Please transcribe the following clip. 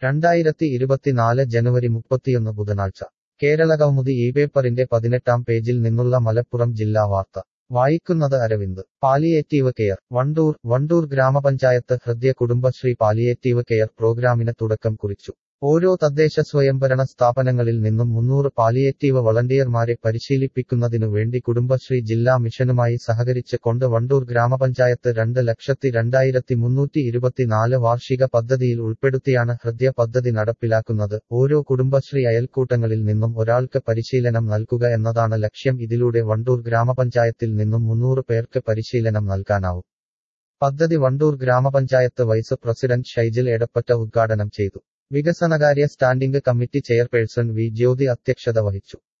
രണ്ടായിരത്തി ഇരുപത്തിനാല് ജനുവരി മുപ്പത്തിയൊന്ന് ബുധനാഴ്ച കേരളകൗമുദി ഈ പേപ്പറിന്റെ പതിനെട്ടാം പേജിൽ നിന്നുള്ള മലപ്പുറം ജില്ലാ വാർത്ത വായിക്കുന്നത് അരവിന്ദ് പാലിയേറ്റീവ് കെയർ വണ്ടൂർ വണ്ടൂർ ഗ്രാമപഞ്ചായത്ത് ഹൃദയ കുടുംബശ്രീ പാലിയേറ്റീവ് കെയർ പ്രോഗ്രാമിന് തുടക്കം കുറിച്ചു ഓരോ തദ്ദേശ സ്വയംഭരണ സ്ഥാപനങ്ങളിൽ നിന്നും മുന്നൂറ് പാലിയേറ്റീവ് വളണ്ടിയർമാരെ പരിശീലിപ്പിക്കുന്നതിനു വേണ്ടി കുടുംബശ്രീ ജില്ലാ മിഷനുമായി സഹകരിച്ച് കൊണ്ട് വണ്ടൂർ ഗ്രാമപഞ്ചായത്ത് രണ്ട് ലക്ഷത്തി രണ്ടായിരത്തി മുന്നൂറ്റി ഇരുപത്തിനാല് വാർഷിക പദ്ധതിയിൽ ഉൾപ്പെടുത്തിയാണ് ഹൃദയ പദ്ധതി നടപ്പിലാക്കുന്നത് ഓരോ കുടുംബശ്രീ അയൽക്കൂട്ടങ്ങളിൽ നിന്നും ഒരാൾക്ക് പരിശീലനം നൽകുക എന്നതാണ് ലക്ഷ്യം ഇതിലൂടെ വണ്ടൂർ ഗ്രാമപഞ്ചായത്തിൽ നിന്നും മുന്നൂറ് പേർക്ക് പരിശീലനം നൽകാനാവും പദ്ധതി വണ്ടൂർ ഗ്രാമപഞ്ചായത്ത് വൈസ് പ്രസിഡന്റ് ഷൈജിൽ എടപ്പറ്റ ഉദ്ഘാടനം ചെയ്തു വികസനകാര്യ standing committee chairperson V Jyothi അധ്യക്ഷത വഹിച്ചു